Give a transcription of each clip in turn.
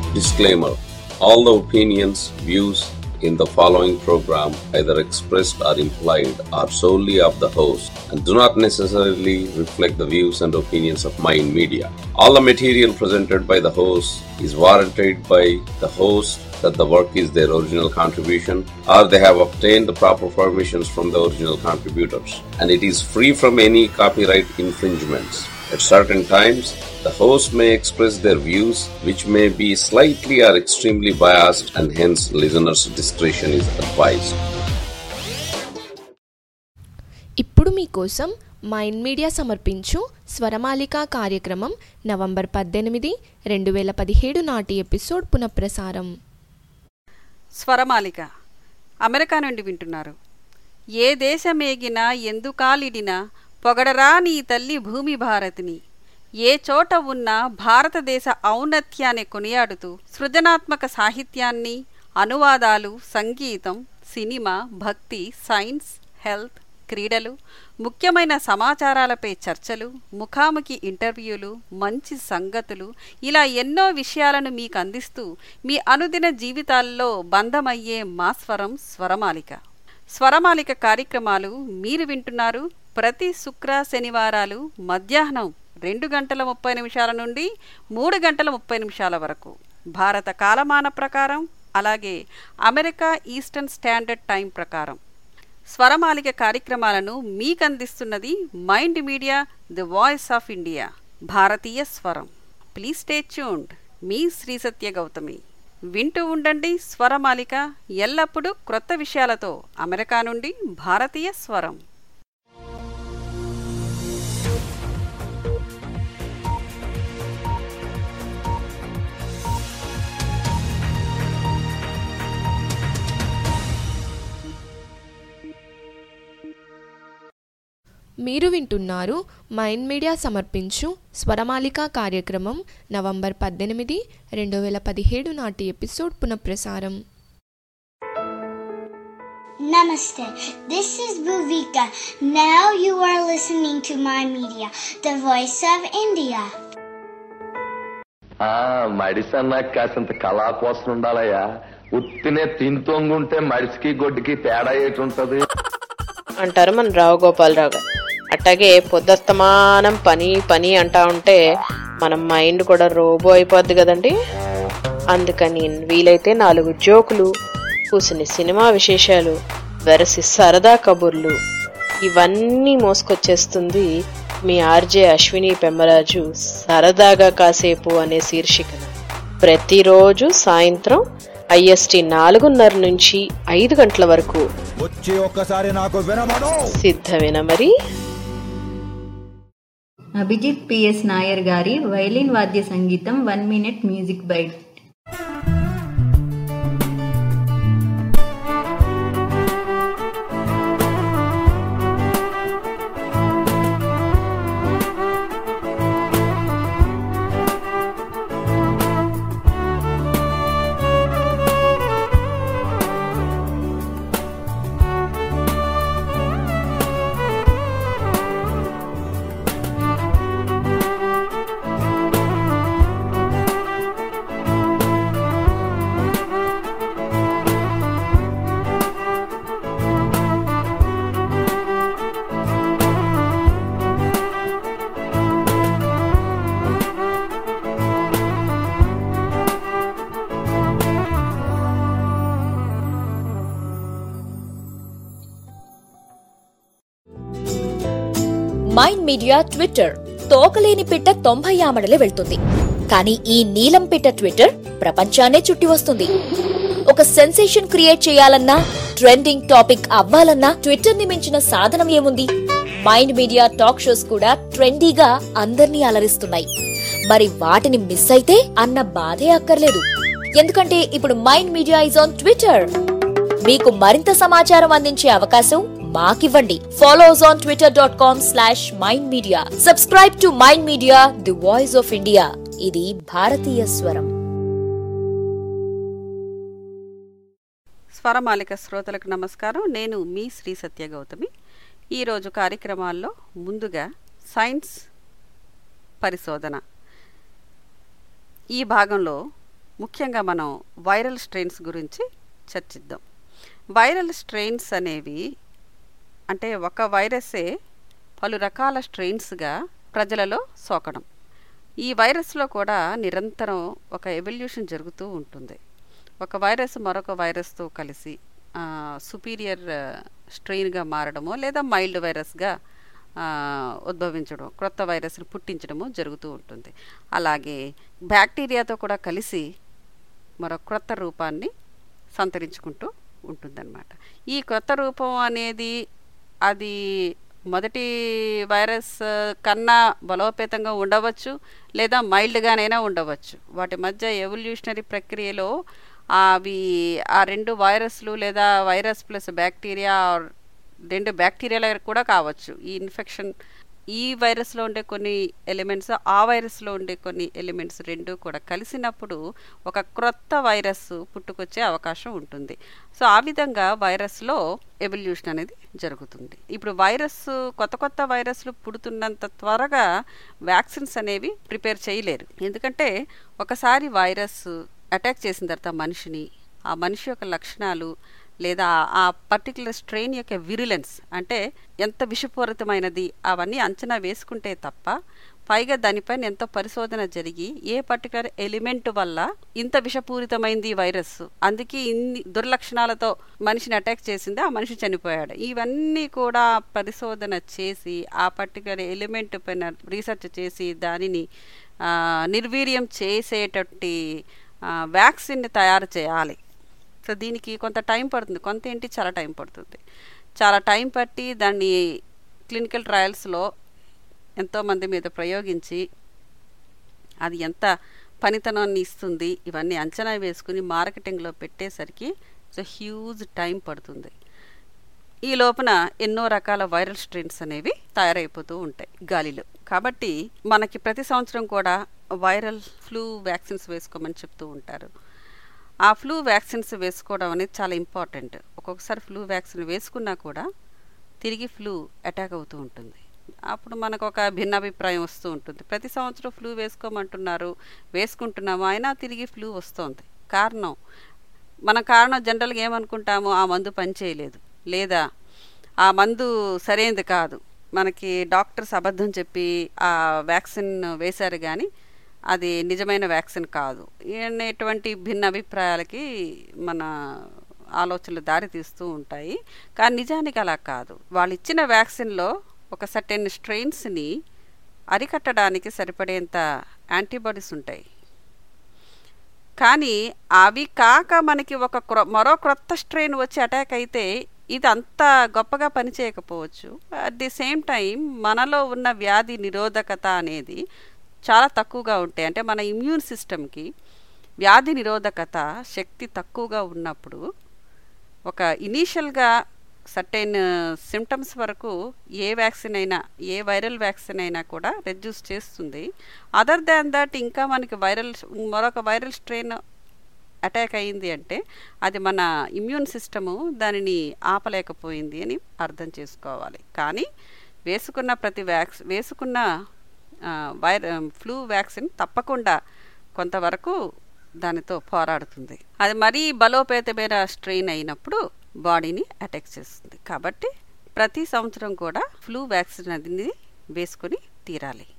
Disclaimer All the opinions, views in the following program, either expressed or implied, are solely of the host and do not necessarily reflect the views and opinions of Mind Media. All the material presented by the host is warranted by the host that the work is their original contribution or they have obtained the proper permissions from the original contributors and it is free from any copyright infringements. At certain times, the host may express their views which may be slightly or extremely biased and hence listeners' discretion is advised. ఇప్పుడు మీకోసం mind media సమర్పించు స్వరమాలిక కార్యక్రమం November పద్దెనిమిది రెండు వేల పదిహేడు నాటి episode పునఃప్రసారం స్వరమాలిక అమెరికా నుండి వింటున్నారు ఏ దేశమేగినా ఎందుకాలిడినా పొగడరా నీ తల్లి భూమి భారతిని ఏ చోట ఉన్నా భారతదేశ ఔన్నత్యాన్ని కొనియాడుతూ సృజనాత్మక సాహిత్యాన్ని అనువాదాలు సంగీతం సినిమా భక్తి సైన్స్ హెల్త్ క్రీడలు ముఖ్యమైన సమాచారాలపై చర్చలు ముఖాముఖి ఇంటర్వ్యూలు మంచి సంగతులు ఇలా ఎన్నో విషయాలను మీకు అందిస్తూ మీ అనుదిన జీవితాల్లో బంధమయ్యే మా స్వరం స్వరమాలిక స్వరమాలిక కార్యక్రమాలు మీరు వింటున్నారు ప్రతి శుక్ర శనివారాలు మధ్యాహ్నం రెండు గంటల ముప్పై నిమిషాల నుండి మూడు గంటల ముప్పై నిమిషాల వరకు భారత కాలమాన ప్రకారం అలాగే అమెరికా ఈస్టర్న్ స్టాండర్డ్ టైం ప్రకారం స్వరమాలిక కార్యక్రమాలను మీకు అందిస్తున్నది Mind Media the voice of India భారతీయ స్వరం ప్లీజ్ స్టే ట్యూన్డ్ మీ శ్రీ సత్య గౌతమి వింటూ ఉండండి స్వరమాలిక ఎల్లప్పుడూ క్రొత్త విషయాలతో అమెరికా నుండి భారతీయ స్వరం మీరు వింటున్నారు మైండ్ మీడియా సమర్పించు స్వరమాలిక కార్యక్రమం నవంబర్ పద్దెనిమిది రెండు వేల పదిహేడు నాటి ఎపిసోడ్ పునఃప్రసారం Namaste. This is Bhuvika. Now you are listening to my media, the voice of India. ఆ మడిసన్నా కాసింత కళా కోసం ఉండాలయ్యా ఉత్తినే తింతొంగుంటే మడిసికి గొడ్డుకి తేడా ఏటి ఉంటది అంటారు మన రావు గోపాలరావు గారు అట్టాగే పొద్దస్తమానం పని పని అంటా ఉంటే మన మైండ్ కూడా రోబో అయిపోద్ది కదండి అందుకని వీలైతే నాలుగు జోకులు కూసిన సినిమా విశేషాలు వెరసి సరదా కబుర్లు ఇవన్నీ మోసుకొచ్చేస్తుంది మీ ఆర్జే అశ్విని పెమ్మరాజు సరదాగా కాసేపు అనే శీర్షికన ప్రతిరోజు సాయంత్రం ఐఎస్టి నాలుగున్నర నుంచి ఐదు గంటల వరకు వచ్చి ఒక్కసారి నాకు వినమను సిద్ధమేనా మరి అభిజిత్ పిఎస్ నాయర్ గారి వైలిన్ వాద్య సంగీతం one minute music bite Mind Media Twitter తోకలేని పిట్ట తొంభై ఆమడలే వెళ్తుంది కానీ ఈ నీలం పిట్ట ట్విట్టర్ ప్రపంచాన్నే చుట్టి వస్తుంది ఒక సెన్సేషన్ క్రియేట్ చేయాలన్నా ట్రెండింగ్ టాపిక్ అవ్వాలన్నా ట్విట్టర్ ని మించిన సాధనం ఏముంది మైండ్ మీడియా టాక్ షోస్ కూడా ట్రెండీగా అందర్నీ అలరిస్తున్నాయి మరి వాటిని మిస్ అయితే అన్న బాధే అక్కర్లేదు ఎందుకంటే ఇప్పుడు Mind Media is on Twitter మీకు మరింత సమాచారం అందించే అవకాశం మాకివ్వండి follow us on Twitter dot com slash Mind Media subscribe to Mind Media the voice of India ఇది భారతీయ స్వరం స్వరమాలిక శ్రోతలకు నమస్కారం నేను మీ శ్రీ సత్య గౌతమి ఈరోజు కార్యక్రమాల్లో ముందుగా సైన్స్ పరిశోధన ఈ భాగంలో ముఖ్యంగా మనం వైరల్ స్ట్రెయిన్స్ గురించి చర్చిద్దాం వైరల్ స్ట్రెయిన్స్ అనేవి అంటే ఒక వైరసే పలు రకాల స్ట్రెయిన్స్గా ప్రజలలో సోకడం ఈ వైరస్లో కూడా నిరంతరం ఒక ఎవల్యూషన్ జరుగుతూ ఉంటుంది ఒక వైరస్ మరొక వైరస్తో కలిసి సుపీరియర్ స్ట్రెయిన్గా మారడమో లేదా మైల్డ్ వైరస్గా ఉద్భవించడం క్రొత్త వైరస్ని పుట్టించడము జరుగుతూ ఉంటుంది అలాగే బ్యాక్టీరియాతో కూడా కలిసి మరో క్రొత్త రూపాన్ని సంతరించుకుంటూ ఉంటుందన్నమాట ఈ క్రొత్త రూపం అనేది అది మొదటి వైరస్ కన్నా బలోపేతంగా ఉండవచ్చు లేదా మైల్డ్గానైనా ఉండవచ్చు వాటి మధ్య ఎవల్యూషనరీ ప్రక్రియలో అవి ఆ రెండు వైరస్లు లేదా వైరస్ ప్లస్ బ్యాక్టీరియా రెండు బ్యాక్టీరియాల కూడా కావచ్చు ఈ ఇన్ఫెక్షన్ ఈ వైరస్లో ఉండే కొన్ని ఎలిమెంట్స్ ఆ వైరస్లో ఉండే కొన్ని ఎలిమెంట్స్ రెండు కూడా కలిసినప్పుడు ఒక క్రొత్త వైరస్ పుట్టుకొచ్చే అవకాశం ఉంటుంది సో ఆ విధంగా వైరస్లో ఎవల్యూషన్ అనేది జరుగుతుంది ఇప్పుడు వైరస్ కొత్త కొత్త వైరస్లు పుడుతున్నంత త్వరగా వ్యాక్సిన్స్ అనేవి ప్రిపేర్ చేయలేరు ఎందుకంటే ఒకసారి వైరస్ అటాక్ చేసిన తర్వాత మనిషిని ఆ మనిషి యొక్క లక్షణాలు లేదా ఆ పర్టికులర్ స్ట్రెయిన్ యొక్క విరిలెన్స్ అంటే ఎంత విషపూరితమైనది అవన్నీ అంచనా వేసుకుంటే తప్ప పైగా దానిపైన ఎంతో పరిశోధన జరిగి ఏ పర్టికులర్ ఎలిమెంట్ వల్ల ఇంత విషపూరితమైంది వైరస్ అందుకే ఇన్ని దుర్లక్షణాలతో మనిషిని అటాక్ చేసింది ఆ మనిషి చనిపోయాడు ఇవన్నీ కూడా పరిశోధన చేసి ఆ పర్టికులర్ ఎలిమెంట్ పైన రీసెర్చ్ చేసి దానిని నిర్వీర్యం చేసేటట్టి వ్యాక్సిన్ని తయారు చేయాలి సో దీనికి కొంత టైం పడుతుంది కొంత ఏంటి చాలా టైం పడుతుంది చాలా టైం పట్టి దాన్ని క్లినికల్ ట్రయల్స్లో ఎంతోమంది మీద ప్రయోగించి అది ఎంత పనితనాన్ని ఇస్తుంది ఇవన్నీ అంచనా వేసుకుని మార్కెటింగ్లో పెట్టేసరికి సో హ్యూజ్ టైం పడుతుంది ఈ లోపల ఎన్నో రకాల వైరల్ స్ట్రెయిన్స్ అనేవి తయారైపోతూ ఉంటాయి గాలిలో కాబట్టి మనకి ప్రతి సంవత్సరం కూడా వైరల్ ఫ్లూ వ్యాక్సిన్స్ వేసుకోమని చెప్తూ ఉంటారు ఆ ఫ్లూ వ్యాక్సిన్స్ వేసుకోవడం అనేది చాలా ఇంపార్టెంట్ ఒక్కొక్కసారి ఫ్లూ వ్యాక్సిన్ వేసుకున్నా కూడా తిరిగి ఫ్లూ అటాక్ అవుతూ ఉంటుంది అప్పుడు మనకు ఒక భిన్నాభిప్రాయం వస్తూ ఉంటుంది ప్రతి సంవత్సరం ఫ్లూ వేసుకోమంటున్నారు వేసుకుంటున్నాము అయినా తిరిగి ఫ్లూ వస్తుంది కారణం మన కారణం జనరల్గా ఏమనుకుంటాము ఆ మందు పనిచేయలేదు లేదా ఆ మందు సరైనది కాదు మనకి డాక్టర్స్ అబద్ధం చెప్పి ఆ వ్యాక్సిన్ వేశారు కానీ అది నిజమైన వ్యాక్సిన్ కాదు అనేటువంటి భిన్న అభిప్రాయాలకి మన ఆలోచనలు దారి తీస్తూ ఉంటాయి కానీ నిజానికి అలా కాదు వాళ్ళు ఇచ్చిన వ్యాక్సిన్లో ఒక సర్టెన్ స్ట్రెయిన్స్ని అరికట్టడానికి సరిపడేంత యాంటీబాడీస్ ఉంటాయి కానీ అవి కాక మనకి ఒక క్రొ మరో క్రొత్త స్ట్రెయిన్ వచ్చి అటాక్ అయితే ఇది అంత గొప్పగా పనిచేయకపోవచ్చు అట్ ది సేమ్ టైం మనలో ఉన్న వ్యాధి నిరోధకత అనేది చాలా తక్కువగా ఉంటాయి అంటే మన ఇమ్యూన్ సిస్టమ్కి వ్యాధి నిరోధకత శక్తి తక్కువగా ఉన్నప్పుడు ఒక ఇనీషియల్గా సర్టైన్ సిమ్టమ్స్ వరకు ఏ వ్యాక్సిన్ అయినా ఏ వైరల్ వ్యాక్సిన్ అయినా కూడా రెడ్యూస్ చేస్తుంది అదర్ దాన్ దట్ ఇంకా మనకి వైరల్ మరొక వైరల్ స్ట్రెయిన్ అటాక్ అయింది అంటే అది మన ఇమ్యూన్ సిస్టము దానిని ఆపలేకపోయింది అని అర్థం చేసుకోవాలి కానీ వేసుకున్న ప్రతి వ్యాక్స్ వేసుకున్న వైర ఫ్లూ వ్యాక్సిన్ తప్పకుండా కొంతవరకు దానితో పోరాడుతుంది అది మరీ బలోపేతమైన స్ట్రెయిన్ అయినప్పుడు బాడీని అటాక్ చేస్తుంది కాబట్టి ప్రతి సంవత్సరం కూడా ఫ్లూ వ్యాక్సిన్ అది వేసుకొని తీరాలి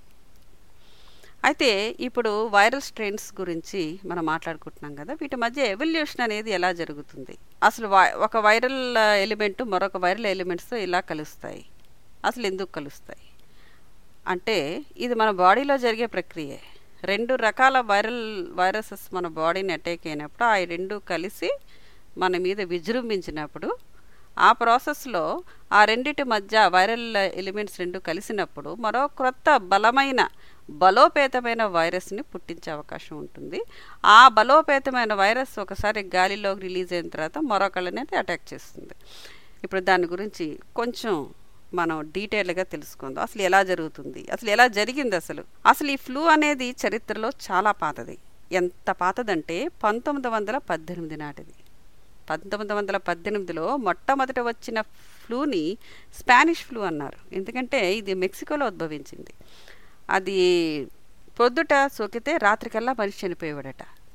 అయితే ఇప్పుడు వైరల్ స్ట్రెయిన్స్ గురించి మనం మాట్లాడుకుంటున్నాం కదా వీటి మధ్య ఎవల్యూషన్ అనేది ఎలా జరుగుతుంది అసలు ఒక వైరల్ ఎలిమెంట్ మరొక వైరల్ ఎలిమెంట్స్తో ఇలా కలుస్తాయి అసలు ఎందుకు కలుస్తాయి అంటే ఇది మన బాడీలో జరిగే ప్రక్రియే రెండు రకాల వైరల్ వైరసెస్ మన బాడీని అటాక్ అయినప్పుడు ఆ రెండు కలిసి మన మీద విజృంభించినప్పుడు ఆ ప్రాసెస్లో ఆ రెండిటి మధ్య వైరల్ ఎలిమెంట్స్ రెండు కలిసినప్పుడు మరో క్రొత్త బలమైన బలోపేతమైన వైరస్ని పుట్టించే అవకాశం ఉంటుంది ఆ బలోపేతమైన వైరస్ ఒకసారి గాలిలోకి రిలీజ్ అయిన తర్వాత మరొకళ్ళని అటాక్ చేస్తుంది ఇప్పుడు దాని గురించి కొంచెం మనం డీటెయిల్గా తెలుసుకుందాం అసలు ఎలా జరుగుతుంది అసలు ఎలా జరిగింది అసలు అసలు ఈ ఫ్లూ అనేది చరిత్రలో చాలా పాతది ఎంత పాతదంటే పంతొమ్మిది వందల పద్దెనిమిది నాటిది పంతొమ్మిది వందల పద్దెనిమిదిలో మొట్టమొదట వచ్చిన ఫ్లూని స్పానిష్ ఫ్లూ అన్నారు ఎందుకంటే ఇది మెక్సికోలో ఉద్భవించింది అది పొద్దుట సోకితే రాత్రికల్లా మనిషి చనిపోయేవాడట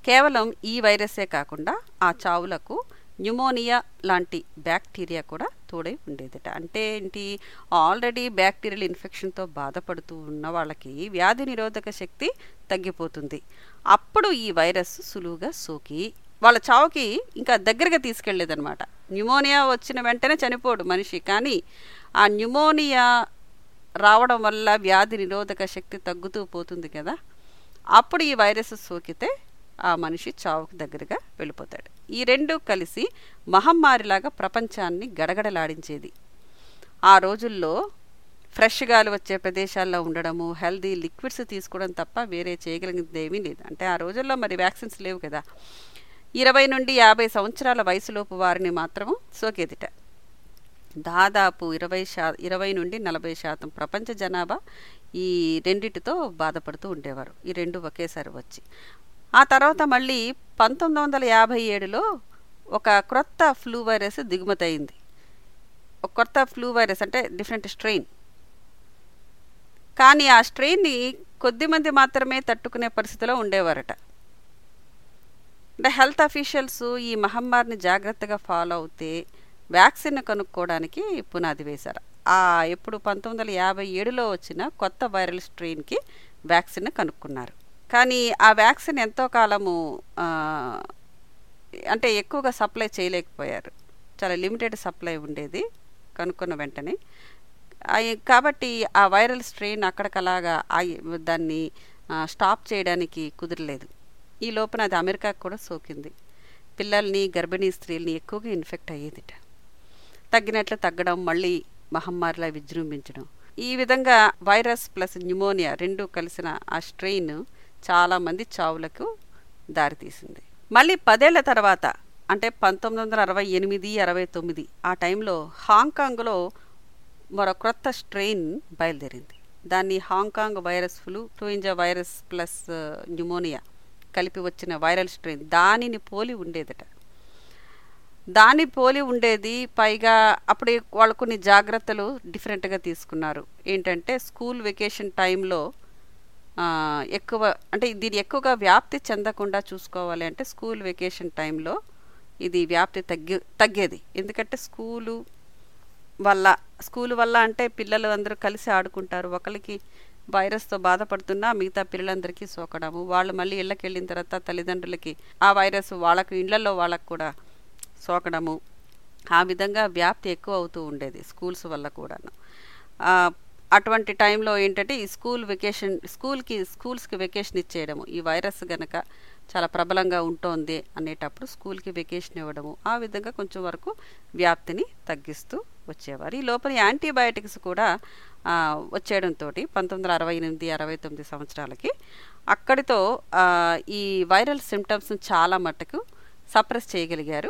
కేవలం ఈ వైరస్సే కాకుండా ఆ చావులకు న్యూమోనియా లాంటి బ్యాక్టీరియా కూడా తోడై ఉండేదట అంటే ఏంటి ఆల్రెడీ బ్యాక్టీరియల్ ఇన్ఫెక్షన్తో బాధపడుతూ ఉన్న వాళ్ళకి వ్యాధి నిరోధక శక్తి తగ్గిపోతుంది అప్పుడు ఈ వైరస్ సులువుగా సోకి వాళ్ళ చావుకి ఇంకా దగ్గరగా తీసుకెళ్లేదనమాట న్యూమోనియా వచ్చిన వెంటనే చనిపోడు మనిషి కానీ ఆ న్యూమోనియా రావడం వల్ల వ్యాధి నిరోధక శక్తి తగ్గుతూ పోతుంది కదా అప్పుడు ఈ వైరస్ సోకితే ఆ మనిషి చావుకు దగ్గరగా వెళ్ళిపోతాడు ఈ రెండు కలిసి మహమ్మారిలాగా ప్రపంచాన్ని గడగడలాడించేది ఆ రోజుల్లో ఫ్రెష్ గాలి వచ్చే ప్రదేశాల్లో ఉండడము హెల్దీ లిక్విడ్స్ తీసుకోవడం తప్ప వేరే చేయగలిగింది ఏమీ లేదు అంటే ఆ రోజుల్లో మరి వ్యాక్సిన్స్ లేవు కదా ఇరవై నుండి యాభై సంవత్సరాల వయసులోపు వారిని మాత్రం సోకేదిట దాదాపు ఇరవై శా ఇరవై నుండి నలభై శాతం ప్రపంచ జనాభా ఈ రెండిటితో బాధపడుతూ ఉండేవారు ఈ రెండు ఒకేసారి వచ్చి ఆ తర్వాత మళ్ళీ పంతొమ్మిది వందల యాభై ఏడులో ఒక క్రొత్త ఫ్లూ వైరస్ దిగుమతి అయింది ఒక కొత్త ఫ్లూ వైరస్ అంటే డిఫరెంట్ స్ట్రెయిన్ కానీ ఆ స్ట్రెయిన్ని కొద్దిమంది మాత్రమే తట్టుకునే పరిస్థితిలో ఉండేవారట అంటే హెల్త్ అఫీషియల్స్ ఈ మహమ్మారిని జాగ్రత్తగా ఫాలో అవుతే వ్యాక్సిన్ కనుక్కోవడానికి పునాది వేశారు ఆ ఎప్పుడు పంతొమ్మిది వందల యాభై ఏడులో వచ్చిన కొత్త వైరల్ స్ట్రెయిన్కి వ్యాక్సిన్ కనుక్కున్నారు కానీ ఆ వ్యాక్సిన్ ఎంతో కాలము అంటే ఎక్కువగా సప్లై చేయలేకపోయారు చాలా లిమిటెడ్ సప్లై ఉండేది కనుక్కున్న వెంటనే కాబట్టి ఆ వైరల్ స్ట్రెయిన్ అక్కడికలాగా దాన్ని స్టాప్ చేయడానికి కుదరలేదు ఈ లోపల అది అమెరికాకు కూడా సోకింది పిల్లల్ని గర్భిణీ స్త్రీల్ని ఎక్కువగా ఇన్ఫెక్ట్ అయ్యేదిట తగ్గినట్లు తగ్గడం మళ్ళీ మహమ్మారిలా విజృంభించడం ఈ విధంగా వైరస్ ప్లస్ న్యూమోనియా రెండు కలిసిన ఆ స్ట్రెయిన్ చాలామంది చావులకు దారితీసింది మళ్ళీ పదేళ్ల తర్వాత అంటే పంతొమ్మిది వందల అరవై ఎనిమిది అరవై తొమ్మిది ఆ టైంలో హాంకాంగ్లో మరో క్రొత్త స్ట్రెయిన్ బయలుదేరింది దాన్ని Hong Kong virus flu influenza virus plus pneumonia కలిపి వచ్చిన వైరల్ స్ట్రెయిన్ దానిని పోలి ఉండేదట దాన్ని పోలి ఉండేది పైగా అప్పుడు వాళ్ళు కొన్ని జాగ్రత్తలు డిఫరెంట్గా తీసుకున్నారు ఏంటంటే స్కూల్ వెకేషన్ టైంలో ఎక్కువ అంటే దీని ఎక్కువగా వ్యాప్తి చెందకుండా చూసుకోవాలి అంటే స్కూల్ వెకేషన్ టైంలో ఇది వ్యాప్తి తగ్గి తగ్గేది ఎందుకంటే స్కూలు వల్ల స్కూల్ వల్ల అంటే పిల్లలు అందరూ కలిసి ఆడుకుంటారు ఒకరికి వైరస్తో బాధపడుతున్నా మిగతా పిల్లలందరికీ సోకడము వాళ్ళు మళ్ళీ ఇళ్ళకి వెళ్ళిన తర్వాత తల్లిదండ్రులకి ఆ వైరస్ వాళ్ళకు ఇళ్లలో వాళ్ళకు కూడా సోకడము ఆ విధంగా వ్యాప్తి ఎక్కువ అవుతూ ఉండేది స్కూల్స్ వల్ల కూడాను అటువంటి టైంలో ఏంటంటే ఈ స్కూల్ వెకేషన్ స్కూల్కి స్కూల్స్కి వెకేషన్ ఇచ్చేయడము ఈ వైరస్ గనక చాలా ప్రబలంగా ఉంటోంది అనేటప్పుడు స్కూల్కి వెకేషన్ ఇవ్వడము ఆ విధంగా కొంచెం వరకు వ్యాప్తిని తగ్గిస్తూ వచ్చేవారు ఈ లోపల యాంటీబయాటిక్స్ కూడా వచ్చేయడంతో పంతొమ్మిది వందల అరవై ఎనిమిది అరవై తొమ్మిది సంవత్సరాలకి అక్కడితో ఈ వైరల్ సిమ్టమ్స్ని చాలా మట్టుకు సప్రెస్ చేయగలిగారు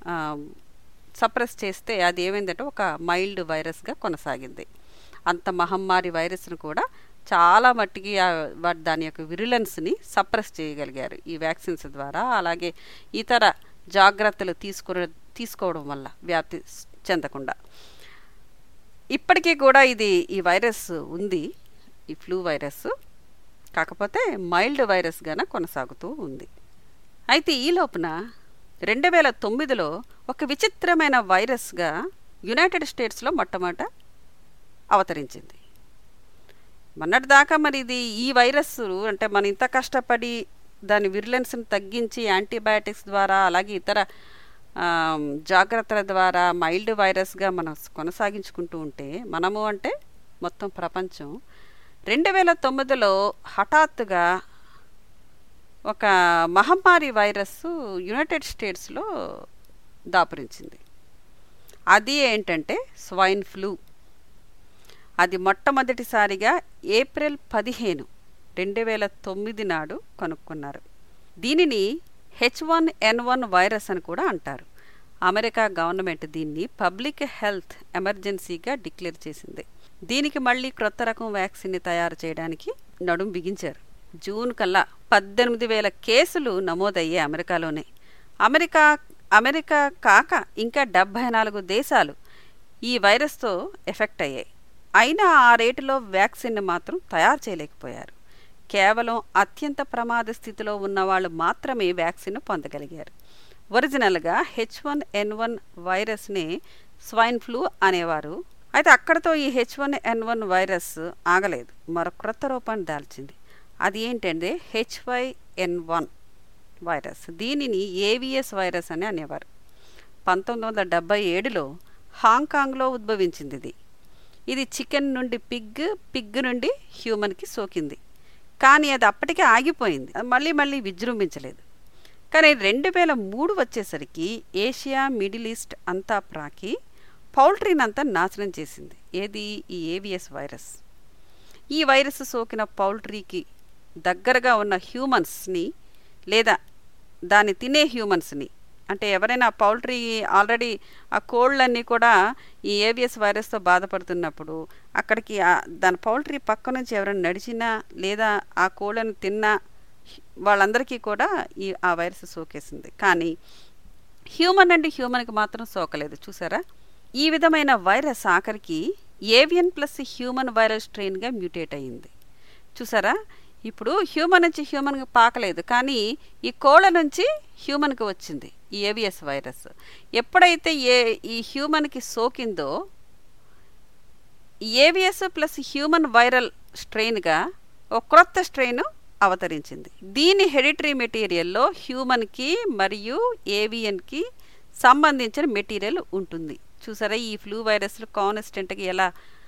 సప్రెస్ చేస్తే అది ఏమైందంటే ఒక మైల్డ్ వైరస్గా కొనసాగింది అంత మహమ్మారి వైరస్ను కూడా చాలా మట్టికి దాని యొక్క విరులెన్స్ని సప్రెస్ చేయగలిగారు ఈ వ్యాక్సిన్స్ ద్వారా అలాగే ఇతర జాగ్రత్తలు తీసుకు తీసుకోవడం వల్ల వ్యాప్తి చెందకుండా ఇప్పటికీ కూడా ఇది ఈ వైరస్ ఉంది ఈ ఫ్లూ వైరస్ కాకపోతే మైల్డ్ వైరస్గానే కొనసాగుతూ ఉంది అయితే ఈ లోపున రెండు వేల తొమ్మిదిలో ఒక విచిత్రమైన వైరస్గా యునైటెడ్ స్టేట్స్లో మొట్టమొదట అవతరించింది మొన్నటిదాకా మరి ఇది ఈ వైరస్ అంటే మనం ఇంత కష్టపడి దాని విరులెన్స్ని తగ్గించి యాంటీబయాటిక్స్ ద్వారా అలాగే ఇతర జాగ్రత్తల ద్వారా మైల్డ్ వైరస్గా మనం కొనసాగించుకుంటూ ఉంటే మనము అంటే మొత్తం ప్రపంచం రెండు వేల తొమ్మిదిలో హఠాత్తుగా ఒక మహమ్మారి వైరస్ యునైటెడ్ స్టేట్స్లో దాపురించింది అది ఏంటంటే స్వైన్ ఫ్లూ అది మొట్టమొదటిసారిగా ఏప్రిల్ పదిహేను రెండు వేల తొమ్మిది నాడు కనుక్కున్నారు దీనిని H one N one virus అని కూడా అంటారు అమెరికా గవర్నమెంట్ దీన్ని పబ్లిక్ హెల్త్ ఎమర్జెన్సీగా డిక్లేర్ చేసింది దీనికి మళ్ళీ క్రొత్త రకం వ్యాక్సిన్ని తయారు చేయడానికి నడుం బిగించారు జూన్ కల్లా పద్దెనిమిది వేల కేసులు నమోదయ్యాయి అమెరికాలోనే అమెరికా అమెరికా కాక ఇంకా డెబ్భై నాలుగు దేశాలు ఈ వైరస్తో ఎఫెక్ట్ అయ్యాయి అయినా ఆ రేటులో వ్యాక్సిన్ మాత్రం తయారు చేయలేకపోయారు కేవలం అత్యంత ప్రమాద స్థితిలో ఉన్న వాళ్ళు మాత్రమే వ్యాక్సిన్ పొందగలిగారు ఒరిజినల్గా హెచ్ వన్ ఎన్ వన్ వైరస్ని స్వైన్ ఫ్లూ అనేవారు అయితే అక్కడతో ఈ H one N one virus ఆగలేదు మరో క్రొత్త రూపాన్ని దాల్చింది అది ఏంటంటే హెచ్వై ఎన్ వన్ వైరస్ దీనిని ఏవిఎస్ వైరస్ అని అనేవారు పంతొమ్మిది వందల డెబ్బై ఏడులో హాంకాంగ్లో ఉద్భవించింది ఇది ఇది చికెన్ నుండి పిగ్ పిగ్ నుండి హ్యూమన్కి సోకింది కానీ అది అప్పటికే ఆగిపోయింది అది మళ్ళీ మళ్ళీ విజృంభించలేదు కానీ రెండు వేల మూడు వచ్చేసరికి ఏషియా మిడిల్ ఈస్ట్ అంతా ప్రాకి పౌల్ట్రీని అంతా నాశనం చేసింది ఏది ఈ ఏవిఎస్ వైరస్ ఈ వైరస్ సోకిన పౌల్ట్రీకి దగ్గరగా ఉన్న హ్యూమన్స్ని లేదా దాన్ని తినే హ్యూమన్స్ని అంటే ఎవరైనా పౌల్ట్రీ ఆల్రెడీ ఆ కోళ్ళన్నీ కూడా ఈ ఏవిఎస్ వైరస్తో బాధపడుతున్నప్పుడు అక్కడికి దాని పౌల్ట్రీ పక్క నుంచి ఎవరైనా నడిచినా లేదా ఆ కోళ్ళను తిన్నా వాళ్ళందరికీ కూడా ఈ ఆ వైరస్ సోకేసింది కానీ హ్యూమన్ అండ్ హ్యూమన్కి మాత్రం సోకలేదు చూసారా ఈ విధమైన వైరస్ ఆఖరికి ఏవియన్ ప్లస్ హ్యూమన్ వైరల్ స్ట్రెయిన్గా మ్యూటేట్ అయ్యింది చూసారా ఇప్పుడు హ్యూమన్ నుంచి హ్యూమన్కి పాకలేదు కానీ ఈ కోళ్ళ నుంచి హ్యూమన్కి వచ్చింది ఈ ఏవిఎస్ వైరస్ ఎప్పుడైతే ఏ ఈ హ్యూమన్కి సోకిందో ఏవిఎస్ ప్లస్ హ్యూమన్ వైరల్ స్ట్రెయిన్గా ఒక క్రొత్త స్ట్రెయిన్ అవతరించింది దీని హెరిటరీ మెటీరియల్లో హ్యూమన్కి మరియు ఏవియన్కి సంబంధించిన మెటీరియల్ ఉంటుంది చూసారా ఈ ఫ్లూ వైరస్లు కాన్స్టెంట్గా ఎలా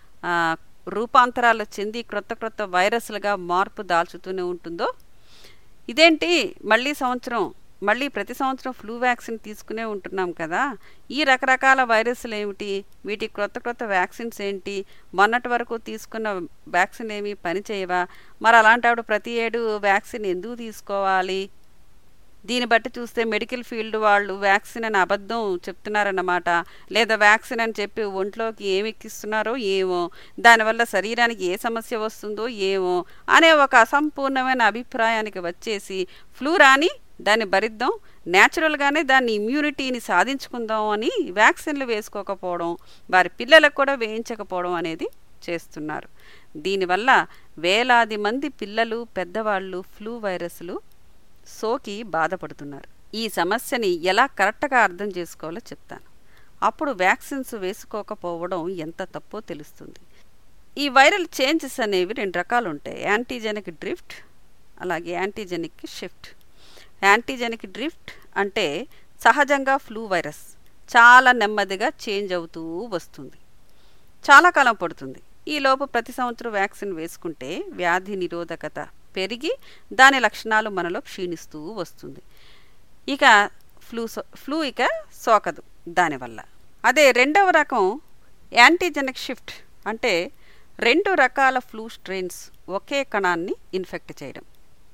రూపాంతరాలు చెంది క్రొత్త క్రొత్త వైరస్లుగా మార్పు దాల్చుతూనే ఉంటుందో ఇదేంటి మళ్ళీ సంవత్సరం మళ్ళీ ప్రతి సంవత్సరం ఫ్లూ వ్యాక్సిన్ తీసుకునే ఉంటున్నాం కదా ఈ రకరకాల వైరస్లు ఏమిటి వీటి క్రొత్త క్రొత్త వ్యాక్సిన్స్ ఏంటి మొన్నటి వరకు తీసుకున్న వ్యాక్సిన్ ఏమి పనిచేయవా మరి అలాంటప్పుడు ప్రతి ఏడు వ్యాక్సిన్ ఎందుకు తీసుకోవాలి దీన్ని బట్టి చూస్తే మెడికల్ ఫీల్డ్ వాళ్ళు వ్యాక్సిన్ అని అబద్ధం చెప్తున్నారన్నమాట లేదా వ్యాక్సిన్ అని చెప్పి ఒంట్లోకి ఏమి ఎక్కిస్తున్నారో ఏమో దానివల్ల శరీరానికి ఏ సమస్య వస్తుందో ఏమో అనే ఒక అసంపూర్ణమైన అభిప్రాయానికి వచ్చేసి ఫ్లూ రాని దాన్ని భరిద్దాం న్యాచురల్గానే దాన్ని ఇమ్యూనిటీని సాధించుకుందాం అని వ్యాక్సిన్లు వేసుకోకపోవడం వారి పిల్లలకు కూడా వేయించకపోవడం అనేది చేస్తున్నారు దీనివల్ల వేలాది మంది పిల్లలు పెద్దవాళ్ళు ఫ్లూ వైరస్లు సోకి బాధపడుతున్నారు ఈ సమస్యని ఎలా కరెక్ట్గా అర్థం చేసుకోవాలో చెప్తాను అప్పుడు వ్యాక్సిన్స్ వేసుకోకపోవడం ఎంత తప్పో తెలుస్తుంది ఈ వైరల్ చేంజెస్ అనేవి రెండు రకాలు ఉంటాయి యాంటీజెనిక్ డ్రిఫ్ట్ అలాగే యాంటీజెనిక్ షిఫ్ట్ యాంటీజెనిక్ డ్రిఫ్ట్ అంటే సహజంగా ఫ్లూ వైరస్ చాలా నెమ్మదిగా చేంజ్ అవుతూ వస్తుంది చాలా కాలం పడుతుంది ఈలోపు ప్రతి సంవత్సరం వ్యాక్సిన్ వేసుకుంటే వ్యాధి నిరోధకత పెరిగి దాని లక్షణాలు మనలో క్షీణిస్తూ వస్తుంది ఇక ఫ్లూ ఫ్లూ ఇక సోకదు దానివల్ల అదే రెండవ రకం యాంటీజెనిక్ షిఫ్ట్ అంటే రెండు రకాల ఫ్లూ స్ట్రెయిన్స్ ఒకే కణాన్ని ఇన్ఫెక్ట్ చేయడం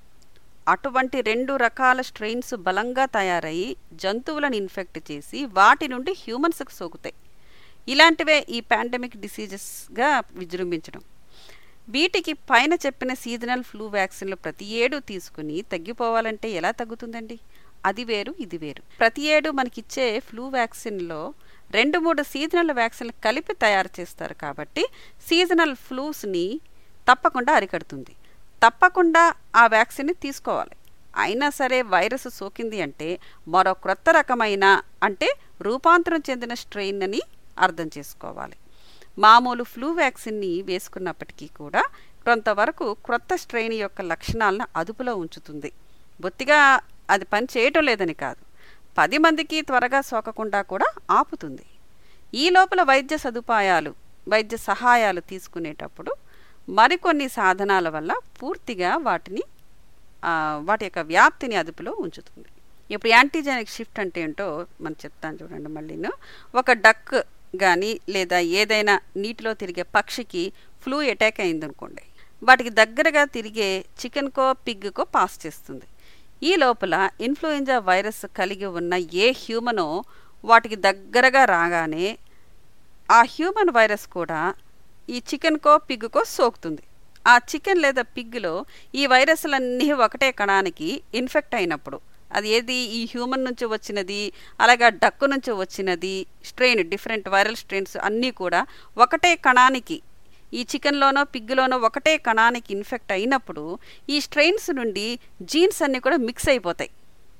అటువంటి రెండు రకాల స్ట్రెయిన్స్ బలంగా తయారయ్యి జంతువులను ఇన్ఫెక్ట్ చేసి వాటి నుండి హ్యూమన్స్కి సోకుతాయి ఇలాంటివే ఈ పాండమిక్ డిసీజెస్గా విజృంభించడం వీటికి పైన చెప్పిన సీజనల్ ఫ్లూ వ్యాక్సిన్లు ప్రతి ఏడు తీసుకుని తగ్గిపోవాలంటే ఎలా తగ్గుతుందండి అది వేరు ఇది వేరు ప్రతి ఏడు మనకిచ్చే ఫ్లూ వ్యాక్సిన్లో రెండు మూడు సీజనల్ వ్యాక్సిన్లు కలిపి తయారు చేస్తారు కాబట్టి సీజనల్ ఫ్లూస్ని తప్పకుండా అరికడుతుంది తప్పకుండా ఆ వ్యాక్సిన్ని తీసుకోవాలి అయినా సరే వైరస్ సోకింది అంటే మరో క్రొత్త రకమైన అంటే రూపాంతరం చెందిన స్ట్రెయిన్ అని అర్థం చేసుకోవాలి మామూలు ఫ్లూ వ్యాక్సిన్ని వేసుకున్నప్పటికీ కూడా కొంతవరకు క్రొత్త స్ట్రెయిన్ యొక్క లక్షణాలను అదుపులో ఉంచుతుంది బొత్తిగా అది పని చేయటం లేదని కాదు పది మందికి త్వరగా సోకకుండా కూడా ఆపుతుంది ఈ లోపల వైద్య సదుపాయాలు వైద్య సహాయాలు తీసుకునేటప్పుడు మరికొన్ని సాధనాల వల్ల పూర్తిగా వాటిని వాటి యొక్క వ్యాప్తిని అదుపులో ఉంచుతుంది ఇప్పుడు యాంటీజెనిక్ షిఫ్ట్ అంటే ఏంటో మనం చెప్తాను చూడండి మళ్ళీను ఒక డక్ కానీ లేదా ఏదైనా నీటిలో తిరిగే పక్షికి ఫ్లూ అటాక్ అయిందనుకోండి వాటికి దగ్గరగా తిరిగే చికెన్కో పిగ్కో పాస్ చేస్తుంది ఈ లోపల ఇన్ఫ్లుయెంజా వైరస్ కలిగి ఉన్న ఏ హ్యూమనో వాటికి దగ్గరగా రాగానే ఆ హ్యూమన్ వైరస్ కూడా ఈ చికెన్కో పిగ్కో సోకుతుంది ఆ చికెన్ లేదా పిగ్లో ఈ వైరస్లన్నీ ఒకటే కణానికి ఇన్ఫెక్ట్ అయినప్పుడు అది ఏది ఈ హ్యూమన్ నుంచి వచ్చినది అలాగే డక్కు నుంచి వచ్చినది స్ట్రెయిన్ డిఫరెంట్ వైరల్ స్ట్రెయిన్స్ అన్నీ కూడా ఒకటే కణానికి ఈ చికెన్లోనో పిగ్లోనో ఒకటే కణానికి ఇన్ఫెక్ట్ అయినప్పుడు ఈ స్ట్రెయిన్స్ నుండి జీన్స్ అన్నీ కూడా మిక్స్ అయిపోతాయి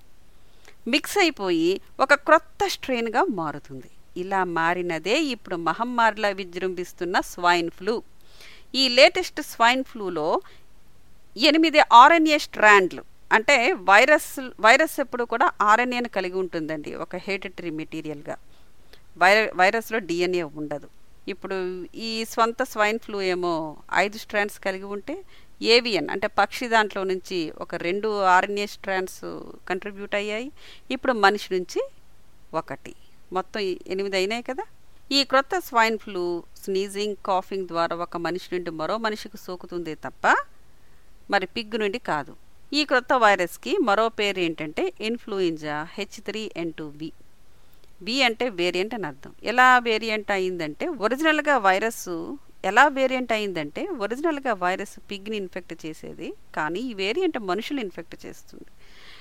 మిక్స్ అయిపోయి ఒక క్రొత్త స్ట్రెయిన్గా మారుతుంది ఇలా మారినదే ఇప్పుడు మహమ్మారిలా విజృంభిస్తున్న స్వైన్ ఫ్లూ ఈ లేటెస్ట్ స్వైన్ ఫ్లూలో ఎనిమిది ఆర్ఎన్ఏ స్ట్రాండ్లు అంటే వైరస్ వైరస్ ఎప్పుడు కూడా ఆర్ఎన్ఏను కలిగి ఉంటుందండి ఒక హేటటరీ మెటీరియల్గా వైర వైరస్లో డిఎన్ఏ ఉండదు ఇప్పుడు ఈ స్వంత స్వైన్ ఫ్లూ ఏమో ఐదు స్ట్రాండ్స్ కలిగి ఉంటే ఏవియన్ అంటే పక్షి దాంట్లో నుంచి ఒక రెండు ఆర్ఎన్ఏ స్ట్రాండ్స్ కంట్రిబ్యూట్ అయ్యాయి ఇప్పుడు మనిషి నుంచి ఒకటి మొత్తం ఎనిమిది అయినాయి కదా ఈ క్రొత్త స్వైన్ ఫ్లూ స్నీజింగ్ కాఫింగ్ ద్వారా ఒక మనిషి నుండి మరో మనిషికి సోకుతుందే తప్ప మరి పిగ్గు నుండి కాదు ఈ క్రొత్త వైరస్కి మరో పేరు ఏంటంటే influenza H three N two V V అంటే వేరియంట్ అని అర్థం ఎలా వేరియంట్ అయిందంటే ఒరిజినల్గా వైరస్ ఎలా వేరియంట్ అయిందంటే ఒరిజినల్గా వైరస్ పిగ్ని ఇన్ఫెక్ట్ చేసేది కానీ ఈ వేరియంట్ మనుషులు ఇన్ఫెక్ట్ చేస్తుంది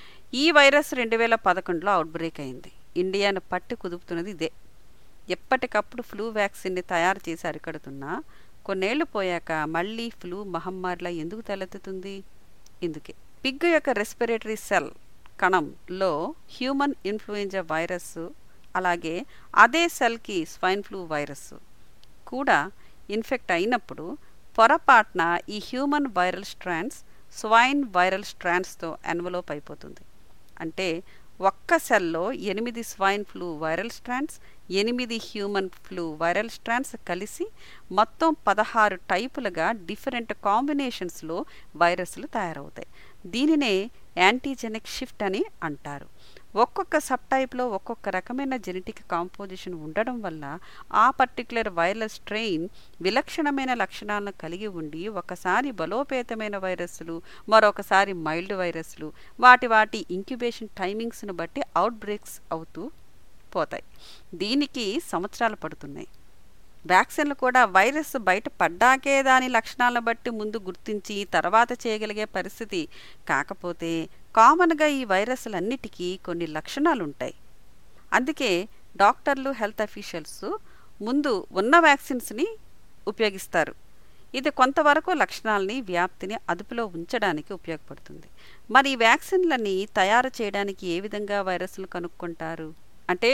ఈ వైరస్ రెండు వేల పదకొండులో అవుట్బ్రేక్ అయింది ఇండియాను పట్టి కుదుపుతున్నది ఇదే ఎప్పటికప్పుడు ఫ్లూ వ్యాక్సిన్ని తయారు చేసి అరికడుతున్నా కొన్నేళ్లు పోయాక మళ్ళీ ఫ్లూ మహమ్మారిలా ఎందుకు తలెత్తుతుంది ఇందుకే పిగ్ యొక్క రెస్పిరేటరీ సెల్ కణంలో హ్యూమన్ ఇన్ఫ్లుయెంజా వైరస్ అలాగే అదే సెల్కి స్వైన్ ఫ్లూ వైరస్ కూడా ఇన్ఫెక్ట్ అయినప్పుడు పొరపాటున ఈ human viral strands swine viral స్ట్రాండ్స్తో ఎన్వలోప్ అయిపోతుంది అంటే ఒక్క సెల్లో ఎనిమిది స్వైన్ ఫ్లూ వైరల్ స్ట్రాండ్స్ ఎనిమిది హ్యూమన్ ఫ్లూ వైరల్ స్ట్రాండ్స్ కలిసి మొత్తం పదహారు టైపులుగా డిఫరెంట్ కాంబినేషన్స్లో వైరస్లు తయారవుతాయి దీనినే యాంటీజెనిక్ షిఫ్ట్ అని అంటారు ఒక్కొక్క సబ్ టైప్లో ఒక్కొక్క రకమైన జెనెటిక్ కాంపోజిషన్ ఉండడం వల్ల ఆ పర్టికులర్ వైరల్ స్ట్రెయిన్ విలక్షణమైన లక్షణాలను కలిగి ఉండి ఒకసారి బలోపేతమైన వైరస్లు మరొకసారి మైల్డ్ వైరస్లు వాటి వాటి ఇంక్యుబేషన్ టైమింగ్స్ను బట్టి అవుట్ బ్రేక్స్ అవుతూ పోతాయి దీనికి సంవత్సరాలు పడుతున్నాయి వ్యాక్సిన్లు కూడా వైరస్ బయట పడ్డాకే దాని లక్షణాలను బట్టి ముందు గుర్తించి తర్వాత చేయగలిగే పరిస్థితి కాకపోతే కామన్గా ఈ వైరస్లన్నిటికీ కొన్ని లక్షణాలు ఉంటాయి అందుకే డాక్టర్లు హెల్త్ అఫీషియల్స్ ముందు ఉన్న వ్యాక్సిన్స్ని ఉపయోగిస్తారు ఇది కొంతవరకు లక్షణాలని వ్యాప్తిని అదుపులో ఉంచడానికి ఉపయోగపడుతుంది మరి ఈ వ్యాక్సిన్లని తయారు చేయడానికి ఏ విధంగా వైరస్లు కనుక్కుంటారు అంటే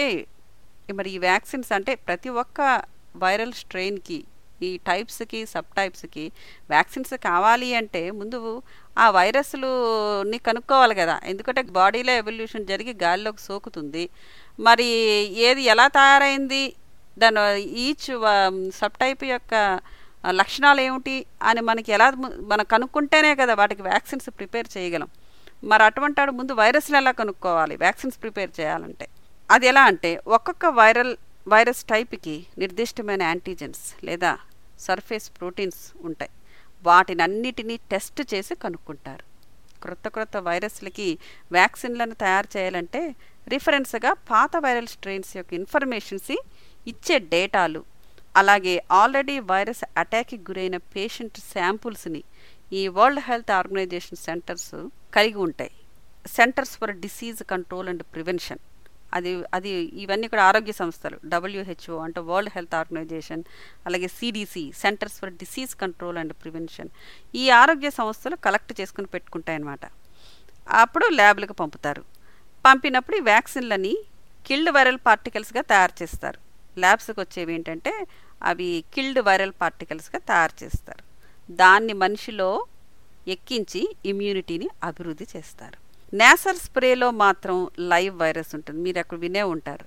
మరి ఈ వ్యాక్సిన్స్ అంటే ప్రతి ఒక్క వైరల్ స్ట్రెయిన్కి ఈ టైప్స్కి సబ్ టైప్స్కి వ్యాక్సిన్స్ కావాలి అంటే ముందు ఆ వైరస్లుని కనుక్కోవాలి కదా ఎందుకంటే బాడీలో ఎవల్యూషన్ జరిగి గాలిలోకి సోకుతుంది మరి ఏది ఎలా తయారైంది దాని ఈచ్ సబ్ టైప్ యొక్క లక్షణాలు ఏమిటి అని మనకి ఎలా మనం కనుక్కుంటేనే కదా వాటికి వ్యాక్సిన్స్ ప్రిపేర్ చేయగలం మరి అటువంటి వాడు ముందు వైరస్లు ఎలా కనుక్కోవాలి వ్యాక్సిన్స్ ప్రిపేర్ చేయాలంటే అది ఎలా అంటే ఒక్కొక్క వైరల్ వైరస్ టైప్కి నిర్దిష్టమైన యాంటీజెన్స్ లేదా సర్ఫేస్ ప్రోటీన్స్ ఉంటాయి వాటిని అన్నిటినీ టెస్ట్ చేసి కనుక్కుంటారు క్రొత్త క్రొత్త వైరస్లకి వ్యాక్సిన్లను తయారు చేయాలంటే రిఫరెన్స్గా పాత వైరల్ స్ట్రెయిన్స్ యొక్క ఇన్ఫర్మేషన్స్ ఇచ్చే డేటాలు అలాగే ఆల్రెడీ వైరస్ అటాక్కి గురైన పేషెంట్ శాంపుల్స్ని ఈ వరల్డ్ హెల్త్ ఆర్గనైజేషన్ సెంటర్స్ కలిగి ఉంటాయి centres for disease control and prevention అది అది ఇవన్నీ కూడా ఆరోగ్య సంస్థలు డబ్ల్యూహెచ్ఓ అంటే వరల్డ్ హెల్త్ ఆర్గనైజేషన్ అలాగే CDC centres for disease control and prevention ఈ ఆరోగ్య సంస్థలు కలెక్ట్ చేసుకుని పెట్టుకుంటాయన్నమాట అప్పుడు ల్యాబ్లకు పంపుతారు పంపినప్పుడు ఈ వ్యాక్సిన్లని కిల్డ్ వైరల్ పార్టికల్స్గా తయారు చేస్తారు ల్యాబ్స్కి వచ్చేవి ఏంటంటే అవి కిల్డ్ వైరల్ పార్టికల్స్గా తయారు చేస్తారు దాన్ని మనిషిలో ఎక్కించి ఇమ్యూనిటీని అభివృద్ధి చేస్తారు నేసర్ స్ప్రేలో మాత్రం లైవ్ వైరస్ ఉంటుంది మీరు అక్కడ వినే ఉంటారు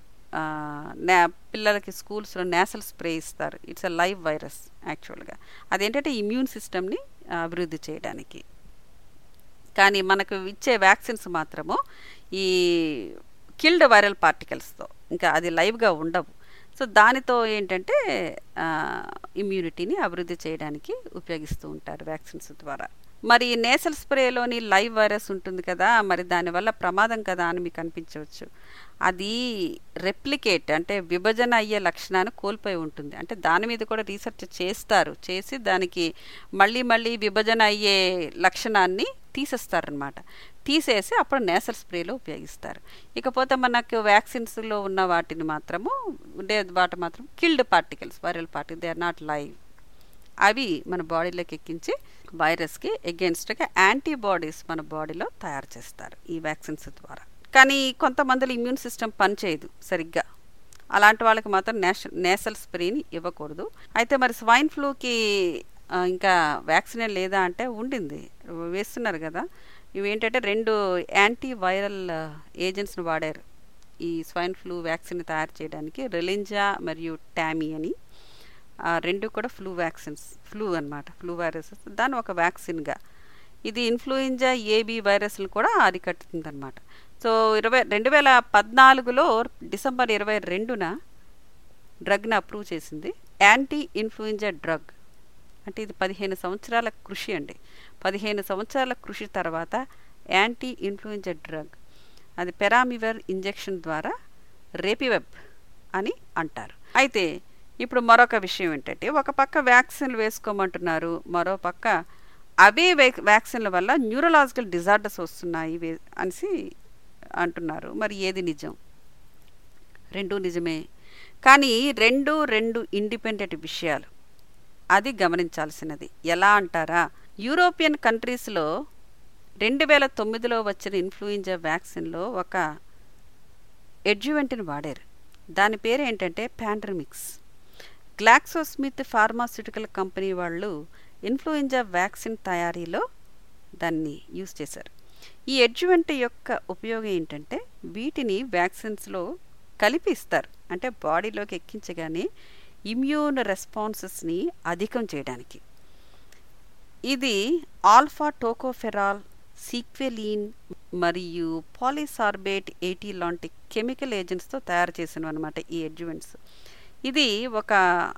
నా పిల్లలకి స్కూల్స్లో నేసల్ స్ప్రే ఇస్తారు ఇట్స్ అ లైవ్ వైరస్ యాక్చువల్గా అదేంటంటే ఇమ్యూన్ సిస్టమ్ని అభివృద్ధి చేయడానికి కానీ మనకు ఇచ్చే వ్యాక్సిన్స్ మాత్రము ఈ కిల్డ్ వైరల్ పార్టికల్స్తో ఇంకా అది లైవ్గా ఉండవు సో దానితో ఏంటంటే ఇమ్యూనిటీని అభివృద్ధి చేయడానికి ఉపయోగిస్తూ ఉంటారు వ్యాక్సిన్స్ ద్వారా మరి నేసల్ స్ప్రేలోని లైవ్ వైరస్ ఉంటుంది కదా మరి దానివల్ల ప్రమాదం కదా అని మీకు అనిపించవచ్చు అది రెప్లికేట్ అంటే విభజన అయ్యే లక్షణాన్ని కోల్పోయి ఉంటుంది అంటే దాని మీద కూడా రీసెర్చ్ చేస్తారు చేసి దానికి మళ్ళీ మళ్ళీ విభజన అయ్యే లక్షణాన్ని తీసేస్తారనమాట తీసేసి అప్పుడు నేసల్ స్ప్రేలో ఉపయోగిస్తారు ఇకపోతే మనకు వ్యాక్సిన్స్లో ఉన్న వాటిని మాత్రము ఉండే వాటి మాత్రం killed particles viral particle they are not live అవి మన బాడీలోకి ఎక్కించి వైరస్కి ఎగెన్స్ట్గా యాంటీబాడీస్ మన బాడీలో తయారు చేస్తారు ఈ వ్యాక్సిన్స్ ద్వారా కానీ కొంతమందిలో ఇమ్యూన్ సిస్టమ్ పనిచేయదు సరిగ్గా అలాంటి వాళ్ళకి మాత్రం నేష నేసల్ స్ప్రేని ఇవ్వకూడదు అయితే మరి స్వైన్ ఫ్లూకి ఆ, ఇంకా వ్యాక్సిన్ ఏం లేదా అంటే ఉండింది వేస్తున్నారు కదా ఇవి ఏంటంటే రెండు యాంటీ వైరల్ ఏజెంట్స్ని వాడారు ఈ స్వైన్ ఫ్లూ వ్యాక్సిన్ తయారు చేయడానికి రెలింజా మరియు టామీ అని ఆ రెండు కూడా ఫ్లూ వ్యాక్సిన్స్ ఫ్లూ అన్నమాట ఫ్లూ వైరసెస్ దాన్ని ఒక వ్యాక్సిన్గా ఇది ఇన్ఫ్లుయెంజా ఏబీ వైరస్లు కూడా అరికట్టుతుంది అనమాట సో ఇరవై రెండు వేల పద్నాలుగులో డిసెంబర్ ఇరవై రెండున డ్రగ్ని అప్రూవ్ చేసింది యాంటీ ఇన్ఫ్లుయెంజా డ్రగ్ అంటే ఇది పదిహేను సంవత్సరాల కృషి అండి పదిహేను సంవత్సరాల కృషి తర్వాత యాంటీ ఇన్ఫ్లుయెంజా డ్రగ్ అది పెరామివర్ ఇంజెక్షన్ ద్వారా రేపివెబ్ అని అంటారు అయితే ఇప్పుడు మరొక విషయం ఏంటంటే ఒక పక్క వ్యాక్సిన్లు వేసుకోమంటున్నారు మరో పక్క అవే వ్యాక్- వ్యాక్సిన్ల వల్ల న్యూరలాజికల్ డిజార్డర్స్ వస్తున్నాయి వే- అనేసి అంటున్నారు మరి ఏది నిజం రెండు నిజమే కానీ రెండు రెండు ఇండిపెండెంట్ విషయాలు అది గమనించాల్సినది ఎలా అంటారా యూరోపియన్ కంట్రీస్లో రెండు వేల తొమ్మిదిలో వచ్చిన ఇన్ఫ్లుయెంజా వ్యాక్సిన్లో ఒక ఎడ్జువెంట్ని వాడారు దాని పేరు ఏంటంటే పాండమిక్స్ గ్లాక్సోస్మిత్ ఫార్మాస్యూటికల్ కంపెనీ వాళ్ళు ఇన్ఫ్లుయెంజా వ్యాక్సిన్ తయారీలో దాన్ని యూజ్ చేశారు ఈ ఎడ్జువెంట్ యొక్క ఉపయోగం ఏంటంటే వీటిని వ్యాక్సిన్స్లో కలిపి ఇస్తారు అంటే బాడీలోకి ఎక్కించగానే ఇమ్యూన్ రెస్పాన్సెస్ని అధికం చేయడానికి ఇది ఆల్ఫా టోకోఫెరాల్ సీక్వెలీన్ మరియు పాలిసార్బేట్ ఎయిటీ లాంటి కెమికల్ ఏజెంట్స్తో తయారు చేసినవి అనమాట ఈ ఎడ్జువెంట్స్ ఇది ఒక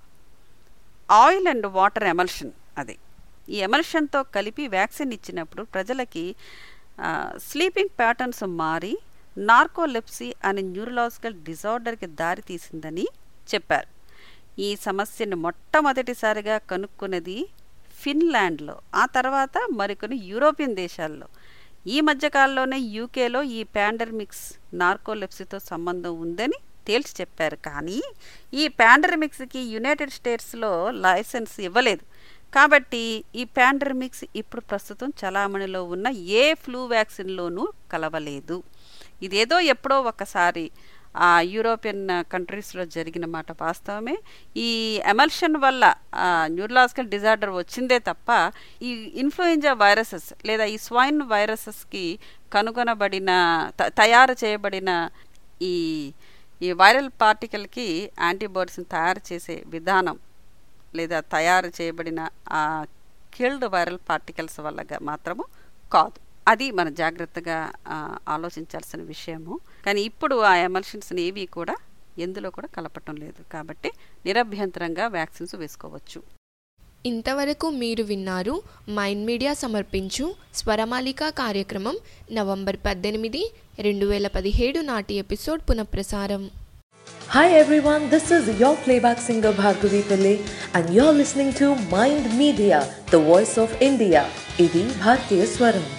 ఆయిల్ అండ్ వాటర్ ఎమల్షన్ అది ఈ ఎమల్షన్తో కలిపి వ్యాక్సిన్ ఇచ్చినప్పుడు ప్రజలకి స్లీపింగ్ ప్యాటర్న్స్ మారి నార్కోలెప్సీ అనే న్యూరలాజికల్ డిజార్డర్కి దారి తీసిందని చెప్పారు ఈ సమస్యను మొట్టమొదటిసారిగా కనుక్కున్నది ఫిన్లాండ్లో ఆ తర్వాత మరికొన్ని యూరోపియన్ దేశాల్లో ఈ మధ్యకాలంలోనే యూకేలో ఈ పాండమిక్స్ నార్కోలెప్సీతో సంబంధం ఉందని తేల్చి చెప్పారు కానీ ఈ పాండమిక్స్కి యునైటెడ్ స్టేట్స్లో లైసెన్స్ ఇవ్వలేదు కాబట్టి ఈ పాండమిక్స్ ఇప్పుడు ప్రస్తుతం చలామణిలో ఉన్న ఏ ఫ్లూ వ్యాక్సిన్లోనూ కలవలేదు ఇదేదో ఎప్పుడో ఒకసారి ఆ యూరోపియన్ కంట్రీస్లో జరిగిన మాట వాస్తవమే ఈ ఎమల్షన్ వల్ల న్యూరలాజికల్ డిజార్డర్ వచ్చిందే తప్ప ఈ ఇన్ఫ్లుయెంజా వైరసెస్ లేదా ఈ స్వైన్ వైరసెస్కి కనుగొనబడిన త- తయారు చేయబడిన ఈ ఈ వైరల్ పార్టికల్కి యాంటీబాడీస్ని తయారు చేసే విధానం లేదా తయారు చేయబడిన ఆ కిల్డ్ వైరల్ పార్టికల్స్ వల్ల గా- మాత్రము కాదు అది మన జాగ్రత్తగా ఆ, ఆలోచించాల్సిన విషయము కానీ ఇప్పుడు ఆ ఎమల్షన్స్ని ఏవి కూడా ఎందులో కూడా కలపటం లేదు కాబట్టి నిరభ్యంతరంగా వ్యాక్సిన్స్ వేసుకోవచ్చు ఇంతవరకు మీరు విన్నారు మైండ్ మీడియా సమర్పించు స్వరమాలిక కార్యక్రమం నవంబర్ పద్దెనిమిది రెండు వేల పదిహేడు నాటి ఎపిసోడ్ పునఃప్రసారం Hi everyone, this is your playback singer Bhargavi Pillai and you're listening to Mind Media, the voice of India. Idi Bhartiya Swaram.